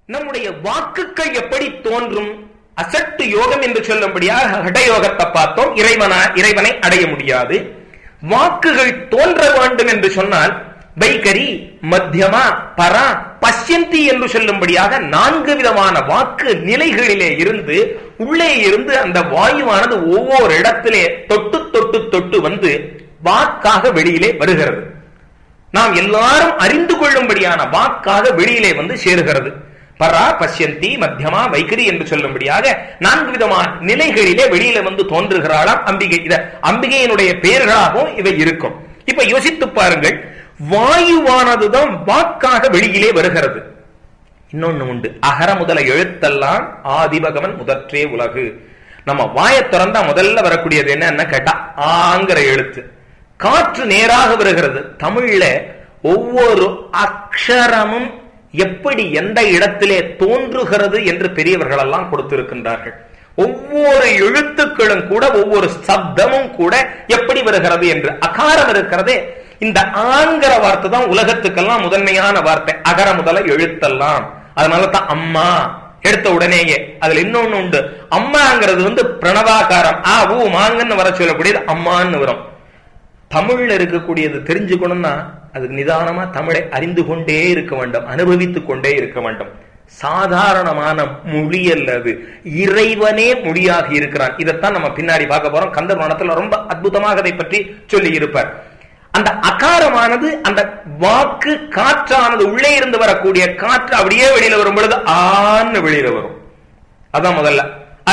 நம்முடைய வாக்குகள் எப்படி தோன்றும் அசட்டு யோகம் என்று சொல்லும்படியாக ஹடயோகத்தை பார்த்தோம் இறைவனா இறைவனை அடைய முடியாது வாக்குகள் தோன்ற வேண்டும் என்று சொன்னால் வைகரி மத்தியமா பரா பஷ்யந்தி என்று சொல்லும்படியாக நான்கு விதமான வாக்கு நிலைகளிலே இருந்து உள்ளே இருந்து அந்த வாயுவானது ஒவ்வொரு இடத்திலே தொட்டு தொட்டு தொட்டு வந்து வாக்காக வெளியிலே வருகிறது நாம் எல்லாரும் அறிந்து கொள்ளும்படியான வாக்காக வெளியிலே வந்து சேருகிறது பரா பஷ்யந்தி மத்தியமா வைகரி என்று சொல்லும்படியாக நான்கு விதமான நிலைகளிலே வெளியில வந்து தோன்றுகிறாளாம் அம்பிகை இத அம்பிகையினுடைய பெயர்களாகவும் இவை இருக்கும் இப்ப யோசித்து பாருங்கள் வாயுவானதுதான் வாக்காக வெளியிலே வருகிறது இன்னொன்னு உண்டு அகர முதல எழுத்தெல்லாம் ஆதிபகவன் முதற்றே உலகு நம்ம வாயை திறந்தா முதல்ல வரக்கூடியது என்னன்னு கேட்டா ஆங்கிற எழுத்து காற்று நேராக வருகிறது தமிழ்ல ஒவ்வொரு அக்ஷரமும் எப்படி எந்த இடத்திலே தோன்றுகிறது என்று பெரியவர்கள் எல்லாம் கொடுத்திருக்கின்றார்கள் ஒவ்வொரு எழுத்துக்களும் கூட ஒவ்வொரு சப்தமும் கூட எப்படி வருகிறது என்று அகாரம் இருக்கிறதே இந்த ஆங்கிற வார்த்தை தான் உலகத்துக்கெல்லாம் முதன்மையான வார்த்தை அகர முதல எழுத்தெல்லாம் அதனால தான் அம்மா எடுத்த உடனேயே அதுல இன்னொன்னு உண்டு அம்மாங்கிறது வந்து பிரணவாகாரம் ஆ ஊ மாங்கன்னு வர சொல்லக்கூடியது அம்மான்னு வரும் தமிழ்ல இருக்கக்கூடியது தெரிஞ்சுக்கணும்னா அதுக்கு நிதானமா தமிழை அறிந்து கொண்டே இருக்க வேண்டும் அனுபவித்துக் கொண்டே இருக்க வேண்டும் சாதாரணமான மொழி அல்லது இறைவனே மொழியாக இருக்கிறான் இதைத்தான் நம்ம பின்னாடி பார்க்க போறோம் கந்த புராணத்துல ரொம்ப அற்புதமாக அதை பற்றி சொல்லி இருப்பார் அந்த அகாரமானது அந்த வாக்கு காற்றானது உள்ளே இருந்து வரக்கூடிய காற்று அப்படியே வெளியில வரும் பொழுது ஆன்னு வெளியில வரும் அதான் முதல்ல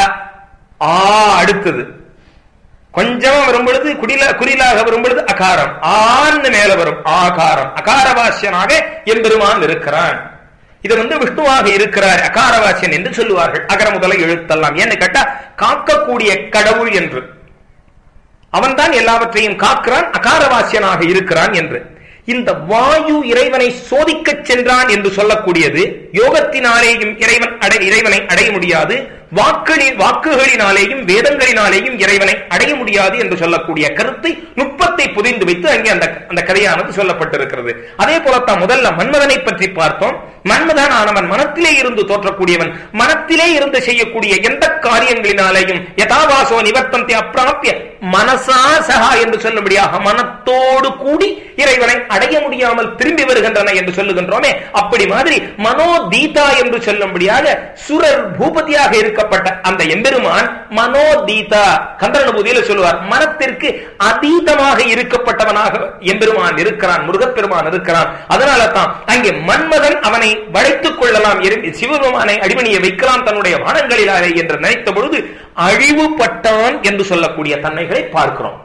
ஆ அடுத்தது கொஞ்சமா வரும் பொழுது குடில குறிலாக வரும் பொழுது அகாரம் ஆன்னு மேல வரும் ஆகாரம் அகாரவாசியனாக எம்பெருமான் இருக்கிறான் இது வந்து விஷ்ணுவாக இருக்கிறார் அகாரவாசியன் என்று சொல்லுவார்கள் அகர முதல எழுத்தெல்லாம் ஏன்னு கேட்டா காக்கக்கூடிய கடவுள் என்று அவன்தான் எல்லாவற்றையும் காக்கிறான் அகாரவாசியனாக இருக்கிறான் என்று இந்த வாயு இறைவனை சோதிக்கச் சென்றான் என்று சொல்லக்கூடியது யோகத்தினாலேயும் இறைவன் அடை இறைவனை அடைய முடியாது வாக்களின் வாக்குகளினாலேயும் வேதங்களினாலேயும் இறைவனை அடைய முடியாது என்று சொல்லக்கூடிய கருத்தை நுட்பத்தை புரிந்து வைத்து அங்கே அந்த அந்த கதையானது சொல்லப்பட்டிருக்கிறது அதே போலத்தான் முதல்ல மன்மதனை பற்றி பார்த்தோம் மன்மதன் ஆனவன் மனத்திலே இருந்து தோற்றக்கூடியவன் மனத்திலே இருந்து செய்யக்கூடிய எந்த காரியங்களினாலேயும் யதாவாசோ நிவர்த்தந்தி அப்பிராப்பிய மனசா சகா என்று சொல்லும்படியாக மனத்தோடு கூடி இறைவனை அடைய முடியாமல் திரும்பி வருகின்றன என்று சொல்லுகின்றோமே அப்படி மாதிரி மனோதீதா என்று சொல்லும்படியாக சுரர் பூபதியாக இருக்கப்பட்ட அந்த எம்பெருமான் மனோதீதா கந்தரனுபூதியில சொல்லுவார் மனத்திற்கு அதீதமாக இருக்கப்பட்டவனாக எம்பெருமான் இருக்கிறான் முருகப்பெருமான் இருக்கிறான் அதனால தான் அங்கே மன்மதன் அவனை வளைத்துக் கொள்ளலாம் சிவபெருமானை அடிமணியை வைக்கலாம் தன்னுடைய வானங்களிலாலே என்று நினைத்த பொழுது அழிவுபட்டான் என்று சொல்லக்கூடிய தன்மைகளை பார்க்கிறோம்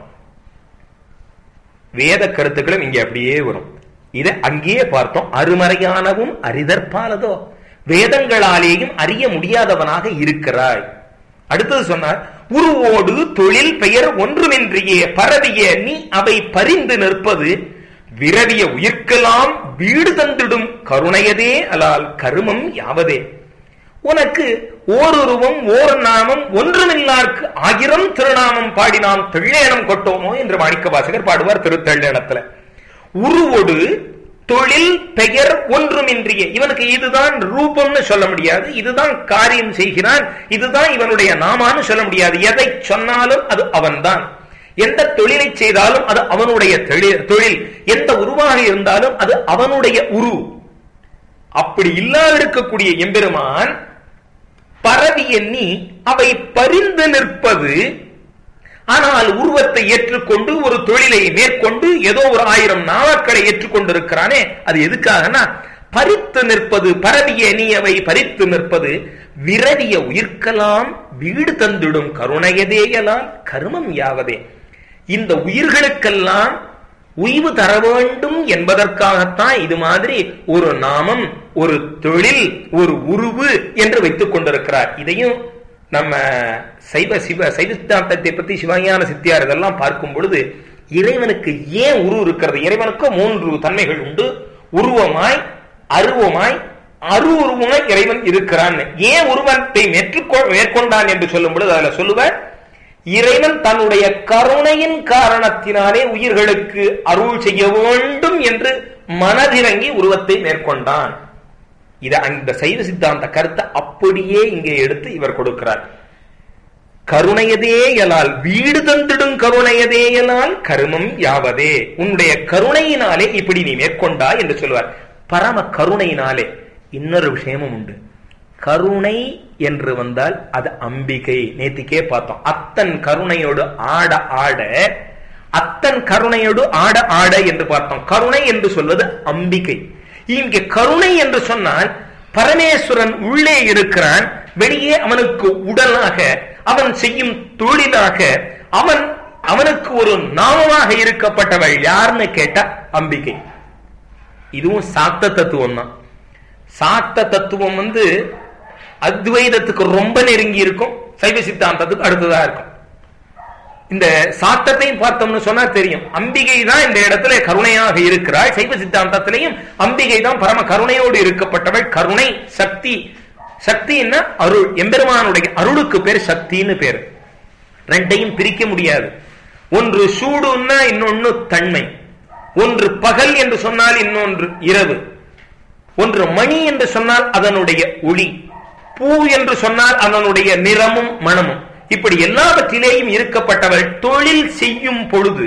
வேத கருத்துக்களும் இங்கே அப்படியே வரும் இதை அங்கேயே பார்த்தோம் அருமறையானவும் அரிதற்பாலதோ வேதங்களாலேயும் அறிய முடியாதவனாக இருக்கிறாய் அடுத்தது சொன்னார் உருவோடு தொழில் பெயர் ஒன்றுமின்றியே பரவிய நீ அவை பரிந்து நிற்பது விரவிய உயிர்க்கெல்லாம் வீடு தந்திடும் கருணையதே அலால் கருமம் யாவதே உனக்கு ஓருருவம் ஓர் நாமம் ஒன்றுமில்லார்க்கு ஆயிரம் திருநாமம் பாடி நாம் தெள்ளேனம் கொட்டோமோ என்று மாணிக்க வாசகர் பாடுவார் திருத்தள்ளேனத்துல உருவோடு தொழில் பெயர் ஒன்றுமின்றிய இவனுக்கு இதுதான் ரூபம்னு சொல்ல முடியாது இதுதான் காரியம் செய்கிறான் இதுதான் இவனுடைய நாமான்னு சொல்ல முடியாது எதை சொன்னாலும் அது அவன்தான் எந்த தொழிலை செய்தாலும் அது அவனுடைய தொழில் எந்த உருவாக இருந்தாலும் அது அவனுடைய உரு அப்படி இல்லாதிருக்கக்கூடிய எம்பெருமான் பரவி எண்ணி அவை பரிந்து நிற்பது ஆனால் உருவத்தை ஏற்றுக்கொண்டு ஒரு தொழிலை மேற்கொண்டு ஏதோ ஒரு ஆயிரம் நாவாக்களை ஏற்றுக்கொண்டிருக்கிறானே அது எதுக்காகனா பறித்து நிற்பது பரவிய நீயவை பறித்து நிற்பது விரவிய உயிர்க்கலாம் வீடு தந்திடும் கருணையதேயலால் கருமம் யாவதே இந்த உயிர்களுக்கெல்லாம் உய்வு தர வேண்டும் என்பதற்காகத்தான் இது மாதிரி ஒரு நாமம் ஒரு தொழில் ஒரு உருவு என்று வைத்துக் கொண்டிருக்கிறார் இதையும் நம்ம சைவ சிவ சைவசித்தாந்தத்தை பத்தி சிவஞான சித்தியார் இதெல்லாம் பார்க்கும் பொழுது இறைவனுக்கு ஏன் உரு இருக்கிறது இறைவனுக்கு மூன்று தன்மைகள் உண்டு உருவமாய் அருவமாய் அரு உருவமாய் இறைவன் இருக்கிறான் ஏன் உருவத்தை மேற்கொண்டான் என்று சொல்லும் பொழுது அதுல சொல்லுவார் இறைவன் தன்னுடைய கருணையின் காரணத்தினாலே உயிர்களுக்கு அருள் செய்ய வேண்டும் என்று மனதிறங்கி உருவத்தை மேற்கொண்டான் இத அந்த சைவ சித்தாந்த கருத்தை அப்படியே இங்கே எடுத்து இவர் கொடுக்கிறார் கருணையதேயலால் வீடு தந்திடும் கருணையதேயலால் கருமம் யாவதே உன்னுடைய கருணையினாலே இப்படி நீ மேற்கொண்டா என்று சொல்லுவார் பரம கருணையினாலே இன்னொரு விஷயமும் உண்டு கருணை என்று வந்தால் அது அம்பிகை நேத்திக்கே பார்த்தோம் அத்தன் கருணையோடு ஆட ஆட அத்தன் கருணையோடு ஆட ஆட என்று பார்த்தோம் கருணை என்று சொல்வது அம்பிகை இங்கே கருணை என்று சொன்னால் பரமேஸ்வரன் உள்ளே இருக்கிறான் வெளியே அவனுக்கு உடலாக அவன் செய்யும் தொழிலாக அவன் அவனுக்கு ஒரு நாமமாக இருக்கப்பட்டவள் யாருன்னு கேட்ட அம்பிகை இதுவும் சாத்த தத்துவம் தான் சாத்த தத்துவம் வந்து அத்வைதத்துக்கு ரொம்ப நெருங்கி இருக்கும் சைவ சித்தாந்தத்துக்கு அடுத்ததா இருக்கும் இந்த சாத்தத்தையும் பார்த்தோம்னு சொன்னா தெரியும் அம்பிகை தான் இந்த இடத்துல கருணையாக இருக்கிறாள் சைவ சித்தாந்தத்திலையும் அம்பிகை தான் பரம கருணையோடு இருக்கப்பட்டவள் கருணை சக்தி சக்தின்னா அருள் எம்பெருமானுடைய அருளுக்கு பேர் சக்தின்னு பேர் ரெண்டையும் பிரிக்க முடியாது ஒன்று சூடுன்னா இன்னொன்னு தன்மை ஒன்று பகல் என்று சொன்னால் இன்னொன்று இரவு ஒன்று மணி என்று சொன்னால் அதனுடைய ஒளி பூ என்று சொன்னால் அதனுடைய நிறமும் மனமும் இப்படி எல்லாவற்றிலேயும் இருக்கப்பட்டவள் தொழில் செய்யும் பொழுது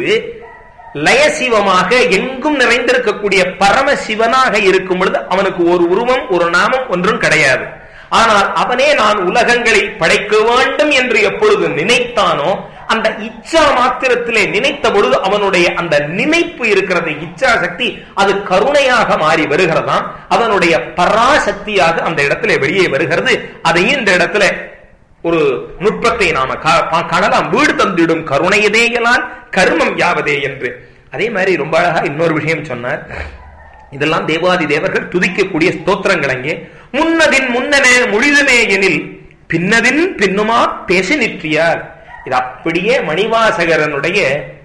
லயசிவமாக எங்கும் நிறைந்திருக்கக்கூடிய பரமசிவனாக இருக்கும் பொழுது அவனுக்கு ஒரு உருவம் ஒரு நாமம் ஒன்றும் கிடையாது ஆனால் அவனே நான் உலகங்களை படைக்க வேண்டும் என்று எப்பொழுது நினைத்தானோ அந்த இச்சா மாத்திரத்திலே நினைத்த பொழுது அவனுடைய அந்த நினைப்பு இருக்கிறது இச்சா சக்தி அது கருணையாக மாறி வருகிறதாம் அவனுடைய பராசக்தியாக அந்த இடத்துல வெளியே வருகிறது அதையும் இந்த இடத்துல ஒரு நுட்பத்தை நாம காணலாம் வீடு தந்திடும் கருணையதேயலால் கருமம் யாவதே என்று அதே மாதிரி ரொம்ப அழகா இன்னொரு விஷயம் சொன்னார் இதெல்லாம் தேவாதி தேவர்கள் துதிக்கக்கூடிய ஸ்தோத்திரங்கள் அங்கே முன்னதின் முன்னனே முழிதுமே எனில் பின்னதின் பின்னுமா பேசி நிற்றியார் இது அப்படியே மணிவாசகரனுடைய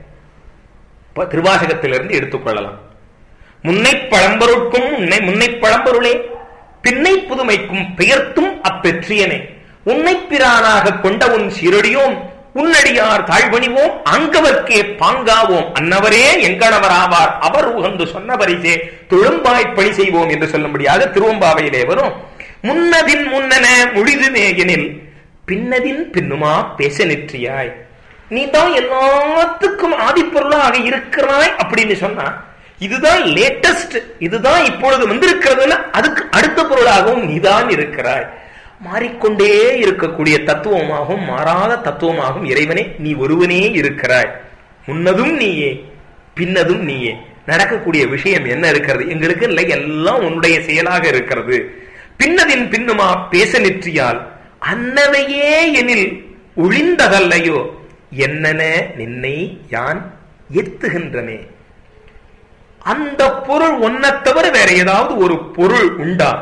திருவாசகத்திலிருந்து எடுத்துக்கொள்ளலாம் முன்னை பழம்பொருட்கும் முன்னை முன்னை பழம்பொருளே பின்னை புதுமைக்கும் பெயர்த்தும் அப்பெற்றியனே உன்னை பிரானாக கொண்ட உன் சீரடியோம் உன்னடியார் தாழ்வணிவோம் அங்கவர்க்கே பாங்காவோம் அன்னவரே எங்கனவராவார் அவர் உகந்து சொன்ன பரிசே தொழும்பாய் பணி செய்வோம் என்று சொல்லும்படியாக திருவம்பாவையிலே வரும் முன்னதின் முன்னன முழிதுமே எனில் பின்னதின் பின்னுமா பேச நிற்றியாய் நீ தான் எல்லாத்துக்கும் ஆதிப்பொருளாக இருக்கிறாய் அப்படின்னு சொன்னா இதுதான் லேட்டஸ்ட் இதுதான் இப்பொழுது வந்திருக்கிறதுல அதுக்கு அடுத்த பொருளாகவும் நீதான் இருக்கிறாய் மாறிக்கொண்டே இருக்கக்கூடிய தத்துவமாகவும் மாறாத தத்துவமாகவும் இறைவனே நீ ஒருவனே இருக்கிறாய் முன்னதும் நீயே பின்னதும் நீயே நடக்கக்கூடிய விஷயம் என்ன இருக்கிறது எங்களுக்கு இல்லை எல்லாம் உன்னுடைய செயலாக இருக்கிறது பின்னதின் பின்னுமா பேச நிற்றியால் அன்னவையே எனில் ஒளிந்ததல்லையோ என்னென நின்னை யான் எத்துகின்றனே அந்த பொருள் ஒன்ன தவிர வேற ஏதாவது ஒரு பொருள் உண்டா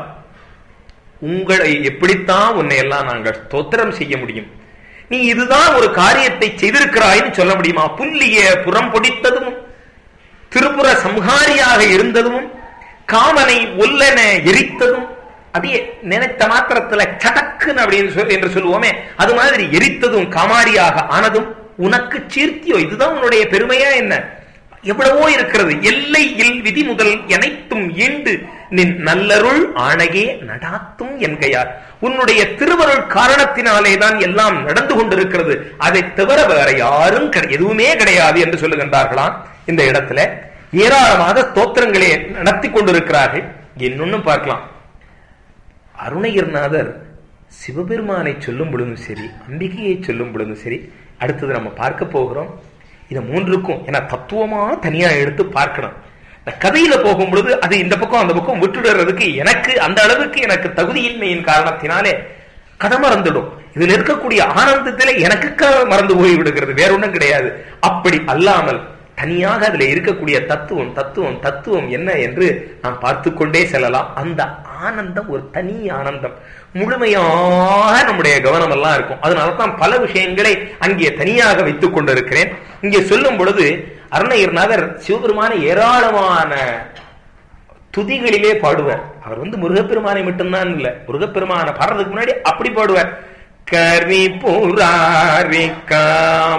உங்களை எப்படித்தான் உன்னை எல்லாம் நாங்கள் ஸ்தோத்திரம் செய்ய முடியும் நீ இதுதான் ஒரு காரியத்தை செய்திருக்கிறாய்னு சொல்ல முடியுமா புல்லிய புறம் பொடித்ததும் திருப்புற சம்ஹாரியாக இருந்ததும் காமனை ஒல்லென எரித்ததும் அதே நினைத்த மாத்திரத்துல சடக்குன்னு அப்படின்னு என்று சொல்லுவோமே அது மாதிரி எரித்ததும் காமாரியாக ஆனதும் உனக்கு சீர்த்தியோ இதுதான் உன்னுடைய பெருமையா என்ன எவ்வளவோ இருக்கிறது எல்லை இல் விதி முதல் எனைத்தும் ஈண்டு நின் நல்லருள் ஆணையே நடாத்தும் என்கையார் உன்னுடைய திருவருள் காரணத்தினாலே தான் எல்லாம் நடந்து கொண்டிருக்கிறது அதை தவிர வேற யாரும் எதுவுமே கிடையாது என்று சொல்லுகின்றார்களாம் இந்த இடத்துல ஏராளமாக ஸ்தோத்திரங்களே நடத்தி கொண்டிருக்கிறார்கள் இன்னொன்னு பார்க்கலாம் அருணகிரிநாதர் சிவபெருமானை சொல்லும் பொழுதும் சரி அம்பிகையை சொல்லும் பொழுதும் சரி அடுத்தது நம்ம பார்க்க போகிறோம் இதை மூன்றுக்கும் ஏன்னா தத்துவமா தனியா எடுத்து பார்க்கணும் கதையில போகும் பொழுது அது இந்த பக்கம் அந்த பக்கம் விட்டுடுறதுக்கு எனக்கு அந்த அளவுக்கு எனக்கு தகுதியின்மையின் காரணத்தினாலே கதை மறந்துடும் இதுல இருக்கக்கூடிய ஆனந்தத்திலே எனக்கு மறந்து போய் விடுகிறது வேற ஒன்றும் கிடையாது அப்படி அல்லாமல் தனியாக அதுல இருக்கக்கூடிய தத்துவம் தத்துவம் தத்துவம் என்ன என்று நாம் பார்த்து கொண்டே செல்லலாம் அந்த ஆனந்தம் ஒரு தனி ஆனந்தம் முழுமையாக நம்முடைய கவனம் எல்லாம் இருக்கும் அதனாலதான் பல விஷயங்களை அங்கே தனியாக வைத்துக் கொண்டிருக்கிறேன் இங்கே சொல்லும் பொழுது அருணகிரிநாதர் சிவபெருமான ஏராளமான துதிகளிலே பாடுவார் அவர் வந்து முருகப்பெருமானை மட்டும்தான் இல்ல முருகப்பெருமான பாடுறதுக்கு முன்னாடி அப்படி பாடுவார் கரி புராரி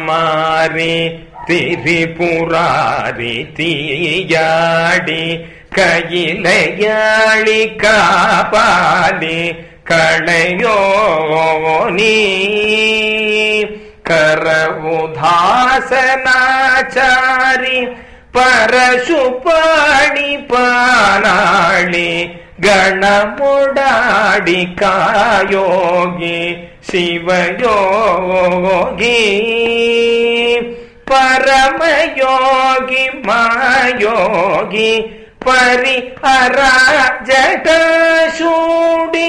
காமாரி திரி புராரி தீயாடி கையிலையாளி காபாலி களையோ நீ கரவுதாசனாச்சாரி பரசுபாணி பானாளி கணமுடாடி காயோகி சிவயோகி பரமயோகி மாயோகி பரி ஜடசூடி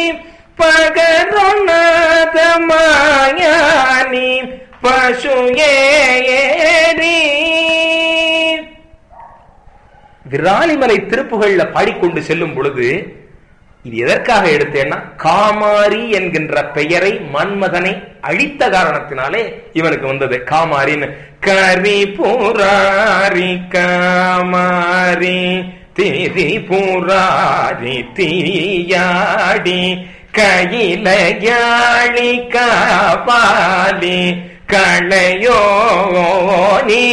பகருணாத மாயானி பசுயேரி விராலிமலை திருப்புகள்ல பாடிக்கொண்டு செல்லும் பொழுது இது எதற்காக எடுத்தேன்னா காமாரி என்கின்ற பெயரை மன்மதனை அழித்த காரணத்தினாலே இவனுக்கு வந்தது காமாரின்னு கரி புராரி காமாரி திரி புராரி தீயாடி கையில யாழி காபாலி களையோ நீ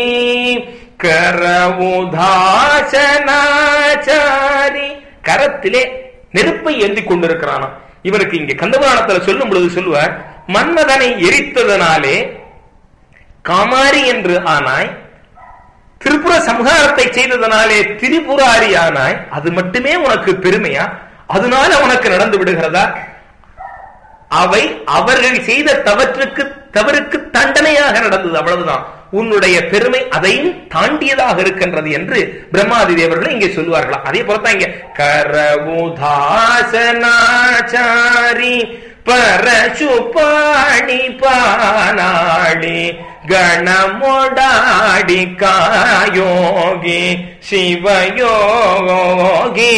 கரவுதாசனாச்சாரி கரத்திலே நெருப்பை ஏந்தி கொண்டிருக்கிறானா இவனுக்கு இங்க கந்தபுராணத்துல சொல்லும் பொழுது சொல்லுவார் மன்மதனை எரித்ததனாலே காமாரி என்று ஆனாய் திரிபுர சம்ஹாரத்தை செய்ததனாலே திரிபுராரி ஆனாய் அது மட்டுமே உனக்கு பெருமையா அதனால உனக்கு நடந்து விடுகிறதா அவை அவர்கள் செய்த தவற்றுக்கு தவறுக்கு தண்டனையாக நடந்தது அவ்வளவுதான் உன்னுடைய பெருமை அதையும் தாண்டியதாக இருக்கின்றது என்று பிரம்மாதி தேவர்கள் இங்கே சொல்லுவார்களா அதே போலதான் இங்க கரவுதாசனாச்சாரி பரசுபாணி பானாளி கணமொடாடி காயோகி சிவயோகி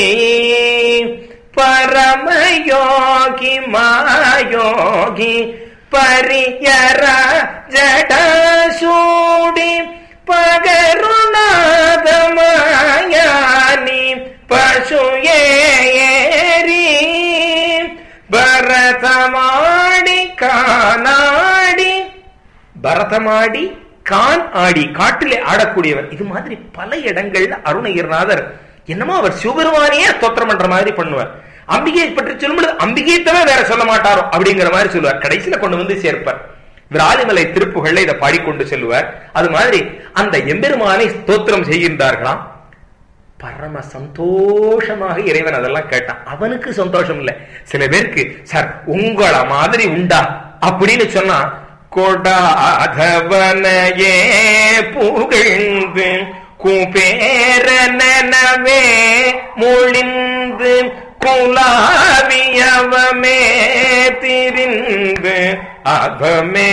பரமயோகி மாயோகி பரியர ஜடசூடி பகருநாதமாயானி பசுயேரி பரதமாடி கானாடி பரதமாடி கான் ஆடி காட்டிலே ஆடக்கூடியவர் இது மாதிரி பல இடங்கள்ல அருணகிரிநாதர் என்னமோ அவர் சிவபெருமானையே ஸ்தோத்திரம் பண்ற மாதிரி பண்ணுவார் அம்பிகையை பற்றி சொல்லும்போது அம்பிகையை தவிர வேற சொல்ல மாட்டாரோ அப்படிங்கிற மாதிரி சொல்லுவார் கடைசியில கொண்டு வந்து சேர்ப்பார் விராலிமலை திருப்புகள்ல இதை பாடிக்கொண்டு செல்லுவார் அது மாதிரி அந்த எம்பெருமானை ஸ்தோத்திரம் செய்கின்றார்களாம் பரம சந்தோஷமாக இறைவன் அதெல்லாம் கேட்டான் அவனுக்கு சந்தோஷம் இல்ல சில பேருக்கு சார் உங்கள மாதிரி உண்டா அப்படின்னு சொன்னா கொடாதவனையே புகழ்ந்து குபேரனவே மொழிந்து குலாவியவமே திரிந்து அவமே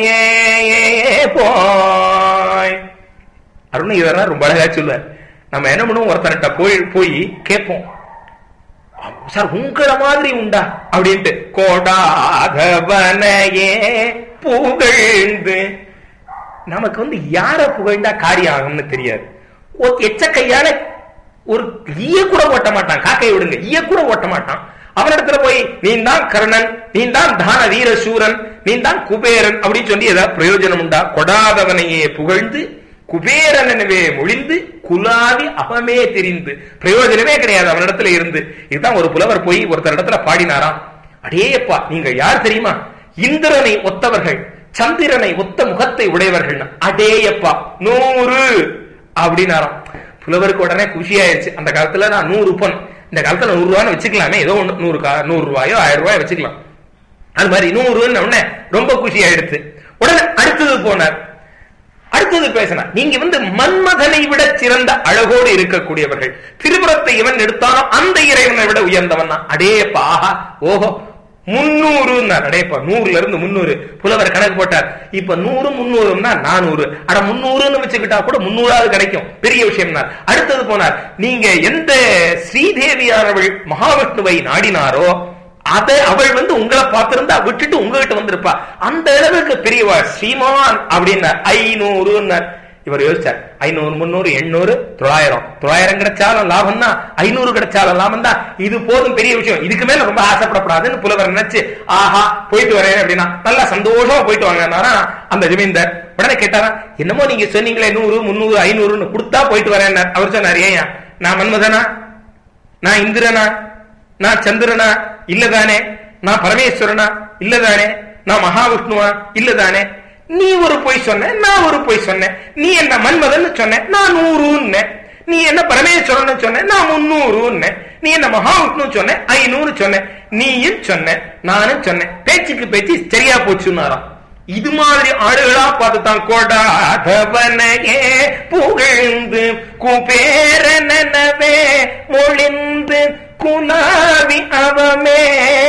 போய் அருணகிரர் ரொம்ப அழகா சொல்லுவார் நம்ம என்ன பண்ணுவோம் ஒருத்தர்கிட்ட போய் போய் கேட்போம் சார் உங்கள மாதிரி உண்டா அப்படின்ட்டு கோடாதவனையே புகழ்ந்து நமக்கு வந்து யார புகழ்ந்தா காரியம் ஆகும்னு தெரியாது ஒரு எச்ச கையால ஒரு ஈய கூட ஓட்ட மாட்டான் காக்கை விடுங்க ஈய கூட ஓட்ட மாட்டான் அவனிடத்துல போய் நீ தான் கர்ணன் நீ தான் தான வீர சூரன் நீ தான் குபேரன் அப்படின்னு சொல்லி ஏதாவது பிரயோஜனம் உண்டா கொடாதவனையே புகழ்ந்து குபேரனவே மொழிந்து குலாவி அவமே தெரிந்து பிரயோஜனமே கிடையாது அவனிடத்துல இருந்து இதுதான் ஒரு புலவர் போய் ஒருத்தர் இடத்துல பாடினாராம் அடேயப்பா நீங்க யார் தெரியுமா இந்திரனை ஒத்தவர்கள் சந்திரனை ஒத்த முகத்தை உடையவர்கள் அடேயப்பா நூறு அப்படின்னாராம் புலவருக்கு உடனே குஷி ஆயிடுச்சு அந்த காலத்துல நான் நூறு பொன் இந்த காலத்துல நூறு ரூபான்னு வச்சுக்கலாமே ஏதோ ஒண்ணு நூறு கா நூறு ரூபாயோ ஆயிரம் ரூபாயோ வச்சுக்கலாம் அது மாதிரி நூறுன்னு உடனே ரொம்ப குஷி ஆயிடுச்சு உடனே அடுத்தது போனார் அடுத்தது பேசினார் நீங்க வந்து மன்மதனை விட சிறந்த அழகோடு இருக்கக்கூடியவர்கள் திருபுரத்தை இவன் எடுத்தானோ அந்த இறைவனை விட உயர்ந்தவன் அடேப்பா ஆஹா ஓஹோ முன்னூறு அடேப்பா நூறுல இருந்து முன்னூறு புலவர் கணக்கு போட்டார் இப்ப நூறு முன்னூறுனா நானூறு அட முன்னூறுன்னு வச்சுக்கிட்டா கூட முன்னூறாவது கிடைக்கும் பெரிய விஷயம் அடுத்தது போனார் நீங்க எந்த ஸ்ரீதேவியானவள் மகாவிஷ்ணுவை நாடினாரோ அத அவள் வந்து உங்களை பார்த்திருந்தா விட்டுட்டு உங்ககிட்ட வந்திருப்பா அந்த அளவுக்கு பெரியவா ஸ்ரீமான் அப்படின்னார் ஐநூறுன்னார் இவர் யோசிச்சார் ஐநூறு முன்னூறு எண்ணூறு தொள்ளாயிரம் தொள்ளாயிரம் கிடைச்சாலும் லாபம் தான் ஐநூறு கிடைச்சாலும் லாபம் தான் இது போதும் பெரிய விஷயம் இதுக்கு மேல ரொம்ப ஆசைப்படப்படாதுன்னு புலவர் நினைச்சு ஆஹா போயிட்டு வரேன் அப்படின்னா நல்லா சந்தோஷமா போயிட்டு வாங்கினாரா அந்த ஜமீன்தார் உடனே கேட்டாரா என்னமோ நீங்க சொன்னீங்களே நூறு முன்னூறு ஐநூறுன்னு கொடுத்தா போயிட்டு வரேன் அவர் சொன்னார் ஏன் நான் மன்மதனா நான் இந்திரனா நான் சந்திரனா இல்லதானே நான் பரமேஸ்வரனா இல்லதானே நான் மகாவிஷ்ணுவா இல்லதானே நீ ஒரு பொய் சொன்ன நான் ஒரு பொய் சொன்னேன் நீ என்ன மன்மதன் சொன்ன நான் நூறுன்னு நீ என்ன பரமேஸ்வரன் சொன்ன நான் முன்னூறுன்னு நீ என்ன மகாவிஷ்ணு சொன்ன ஐநூறு சொன்ன நீயும் சொன்ன நானும் சொன்னேன் பேச்சுக்கு பேச்சு சரியா போச்சுன்னாராம் இது மாதிரி ஆளுகளா பார்த்து தான் கொடாதவனையே புகழ்ந்து குபேரனவே மொழிந்து குலாவி அவமே